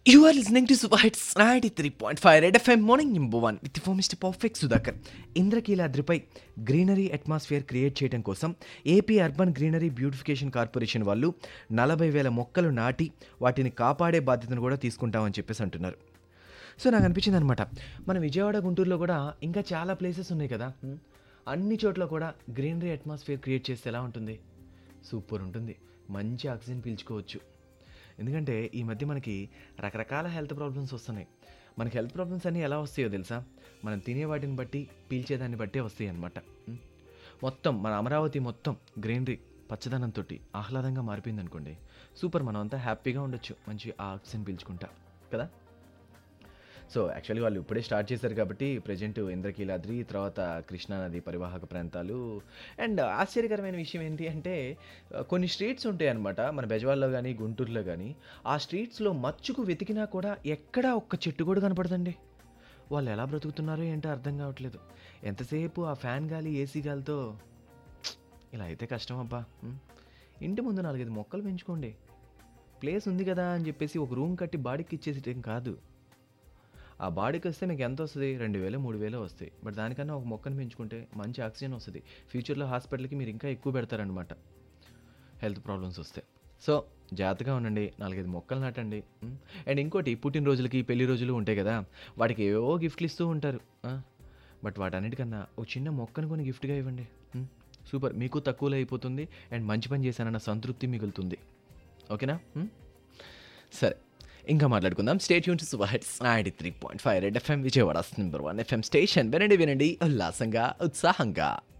You are listening to Super Hits 93.5 Red FM Morning Number 1 with the Mr. Perfect Sudhakar ఇంద్రకీలాద్రిపై greenery atmosphere create చేయడం కోసం AP urban greenery beautification corporation వాళ్ళు నలభై వేల మొక్కలు నాటి వాటిని కాపాడే బాధ్యతను కూడా తీసుకుంటామని చెప్పేసి అంటున్నారు సో నాకు అనిపించింది అనమాట మన విజయవాడ గుంటూరులో కూడా ఇంకా చాలా ప్లేసెస్ ఉన్నాయి కదా హ్మ్? అన్ని చోట్ల కూడా గ్రీనరీ అట్మాస్ఫియర్ క్రియేట్ చేస్తే ఎలా ఉంటుంది సూపర్ ఉంటుంది మంచి ఆక్సిజన్ పీల్చుకోవచ్చు ఎందుకంటే ఈ మధ్య మనకి రకరకాల హెల్త్ ప్రాబ్లమ్స్ వస్తున్నాయి మనకి హెల్త్ ప్రాబ్లమ్స్ అన్నీ ఎలా వస్తాయో తెలుసా మనం తినే వాటిని బట్టి పీల్చేదాన్ని బట్టే వస్తాయి అనమాట మొత్తం మన అమరావతి మొత్తం గ్రీనరీ పచ్చదనంతో ఆహ్లాదంగా మారిపోయింది అనుకోండి సూపర్ మనం అంతా హ్యాపీగా ఉండొచ్చు మంచి ఆక్సిజన్ పీల్చుకుంటా కదా సో యాక్చువల్లీ వాళ్ళు ఇప్పుడే స్టార్ట్ చేశారు కాబట్టి ప్రజెంట్ ఇంద్రకీలాద్రి తర్వాత కృష్ణానది పరివాహక ప్రాంతాలు అండ్ ఆశ్చర్యకరమైన విషయం ఏంటి అంటే ఆ, కొన్ని స్ట్రీట్స్ ఉంటాయి అనమాట మన బెజవాడలో కానీ గుంటూరులో కానీ ఆ స్ట్రీట్స్లో మచ్చుకు వెతికినా కూడా ఎక్కడా ఒక్క చెట్టు కూడా కనపడదండి వాళ్ళు ఎలా బ్రతుకుతున్నారో ఏంటో అర్థం కావట్లేదు ఎంతసేపు ఆ ఫ్యాన్ గాలి ఏసీ గాలితో ఇలా అయితే కష్టం అబ్బా ఉం? ఇంటి ముందు నాలుగైదు మొక్కలు పెంచుకోండి ప్లేస్ ఉంది కదా అని చెప్పేసి ఒక రూమ్ కట్టి బాడీకి ఇచ్చేసేటం కాదు ఆ బాడీకి వస్తే మీకు ఎంత వస్తుంది రెండు వేలు మూడు వేలు వస్తాయి బట్ దానికన్నా ఒక మొక్కను పెంచుకుంటే మంచి ఆక్సిజన్ వస్తుంది ఫ్యూచర్లో హాస్పిటల్కి మీరు ఇంకా ఎక్కువ పెడతారనమాట హెల్త్ ప్రాబ్లమ్స్ వస్తాయి సో జాగ్రత్తగా ఉండండి నాలుగైదు మొక్కలు నాటండి ఉం? అండ్ ఇంకోటి పుట్టినరోజులకి పెళ్లి రోజులు ఉంటాయి కదా వాటికి ఏవో గిఫ్ట్లు ఇస్తూ ఉంటారు ఆ? బట్ వాటన్నిటికన్నా ఒక చిన్న మొక్కను కొని గిఫ్ట్గా ఇవ్వండి ఉం? సూపర్ మీకు తక్కువలో అయిపోతుంది అండ్ మంచి పని చేశానన్న సంతృప్తి మిగులుతుంది ఓకేనా ఉం? సరే ఇంకా మాట్లాడుకుందాం స్టేట్ యూన్ to super hits ninety three point five red FM Vijayawada number one FM station వినండి వినండి ఉల్లాసంగా ఉత్సాహంగా